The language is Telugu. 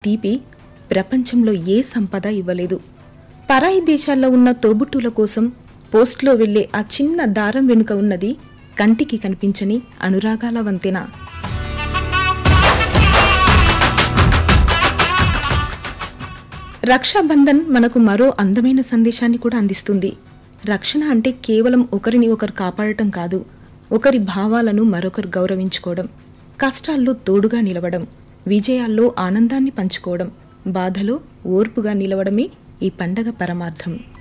తీపి ప్రపంచంలో ఏ సంపద ఇవ్వలేదు పరాయి దేశాల్లో ఉన్న తోబుట్టుల కోసం పోస్ట్లో వెళ్లే ఆ చిన్న దారం వెనుక ఉన్నది కంటికి కనిపించని అనురాగాల వంతెన రక్షాబంధన్ మనకు మరో అందమైన సందేశాన్ని కూడా అందిస్తుంది రక్షణ అంటే కేవలం ఒకరిని ఒకరు కాపాడటం కాదు ఒకరి భావాలను మరొకరు గౌరవించుకోవడం కష్టాల్లో తోడుగా నిలవడం విజయాల్లో ఆనందాన్ని పంచుకోవడం బాధలో ఓర్పుగా నిలవడమే ఈ పండగ పరమార్థం